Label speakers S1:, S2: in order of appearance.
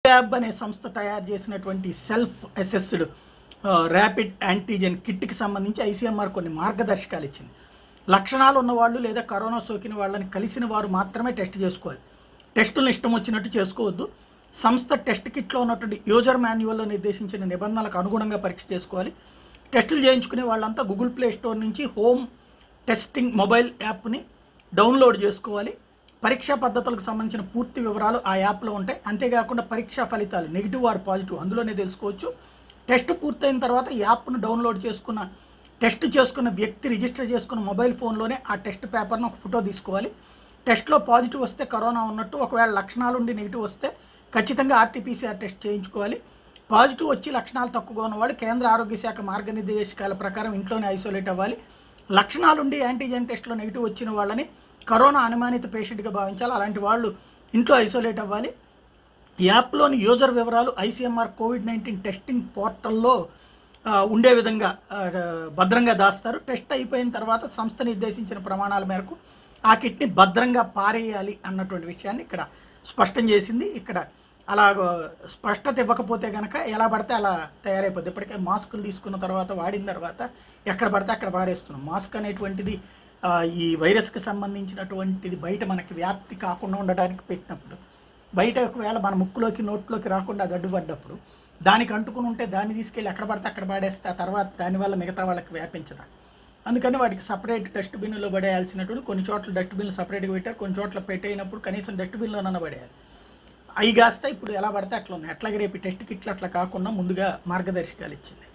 S1: lab అనే సంస్థ తయారు చేసినటువంటి సెల్ఫ్ అసెస్డ్ ర్యాపిడ్ యాంటీజెన్ కిట్కి సంబంధించి ఐసీఎంఆర్ కొన్ని మార్గదర్శకాలు ఇచ్చింది లక్షణాలు ఉన్నవాళ్ళు లేదా కరోనా సోకిన వాళ్ళని కలిసిన వారు మాత్రమే టెస్ట్ చేసుకోవాలి టెస్టులను ఇష్టం వచ్చినట్టు చేసుకోవద్దు సంస్థ టెస్ట్ కిట్లో ఉన్నటువంటి యూజర్ మాన్యువల్లో నిర్దేశించిన నిబంధనలకు అనుగుణంగా పరీక్ష చేసుకోవాలి టెస్టులు చేయించుకునే వాళ్ళంతా గూగుల్ ప్లే స్టోర్ నుంచి హోమ్ టెస్టింగ్ మొబైల్ యాప్ని డౌన్లోడ్ చేసుకోవాలి పరీక్షా పద్ధతులకు సంబంధించిన పూర్తి వివరాలు ఆ యాప్లో ఉంటాయి అంతేకాకుండా పరీక్షా ఫలితాలు నెగిటివ్ ఆర్ పాజిటివ్ అందులోనే తెలుసుకోవచ్చు టెస్ట్ పూర్తయిన తర్వాత ఈ యాప్ను డౌన్లోడ్ చేసుకున్న టెస్ట్ చేసుకున్న వ్యక్తి రిజిస్టర్ చేసుకున్న మొబైల్ ఫోన్లోనే ఆ టెస్ట్ పేపర్ను ఒక ఫోటో తీసుకోవాలి టెస్ట్లో పాజిటివ్ వస్తే కరోనా ఉన్నట్టు ఒకవేళ లక్షణాలు ఉండి నెగిటివ్ వస్తే ఖచ్చితంగా ఆర్టీపీసీఆర్ టెస్ట్ చేయించుకోవాలి పాజిటివ్ వచ్చి లక్షణాలు తక్కువగా ఉన్నవాళ్ళు కేంద్ర ఆరోగ్య శాఖ మార్గనిర్దేశకాల ప్రకారం ఇంట్లోనే ఐసోలేట్ అవ్వాలి లక్షణాలుండి యాంటీజెన్ టెస్ట్లో నెగిటివ్ వచ్చిన వాళ్ళని కరోనా అనుమానిత పేషెంట్గా భావించాలి అలాంటి వాళ్ళు ఇంట్లో ఐసోలేట్ అవ్వాలి ఈ యాప్లోని యూజర్ వివరాలు ఐసీఎంఆర్ కోవిడ్ నైన్టీన్ టెస్టింగ్ పోర్టల్లో ఆ, ఉండే విధంగా ఆ, భద్రంగా దాస్తారు టెస్ట్ అయిపోయిన తర్వాత సంస్థ నిర్దేశించిన ప్రమాణాల మేరకు ఆ కిట్ని భద్రంగా పారేయాలి అన్నటువంటి విషయాన్ని ఇక్కడ స్పష్టం చేసింది ఇక్కడ అలా స్పష్టత ఇవ్వకపోతే కనుక ఎలా పడితే అలా తయారైపోద్ది ఇప్పటికే మాస్కులు తీసుకున్న తర్వాత వాడిన తర్వాత ఎక్కడ పడితే అక్కడ పారేస్తున్నాం మాస్క్ అనేటువంటిది ఆ, ఈ వైరస్కి సంబంధించినటువంటిది బయట మనకి వ్యాప్తి కాకుండా ఉండడానికి పెట్టినప్పుడు బయట ఒకవేళ మన ముక్కులోకి నోట్లోకి రాకుండా అది అడ్డుపడ్డప్పుడు దానికి అంటుకుని ఉంటే దాన్ని తీసుకెళ్ళి ఎక్కడ పడితే అక్కడ పాడేస్తే ఆ తర్వాత దానివల్ల మిగతా వాళ్ళకి వ్యాపించదా అందుకని వాటికి సపరేట్ డస్ట్బిన్లో పడేయాల్సినటువంటి కొన్ని చోట్ల డస్ట్బిన్లు సపరేట్గా పెట్టారు కొన్ని చోట్ల పెట్టేసినప్పుడు కనీసం డస్ట్బిన్లోనన్నా పడేయాలి అవి కాస్త ఇప్పుడు ఎలా పడితే అట్లా ఉన్నాయి అట్లాగే రేపు టెస్ట్ కిట్లు అట్లా కాకుండా ముందుగా మార్గదర్శకాలు ఇచ్చింది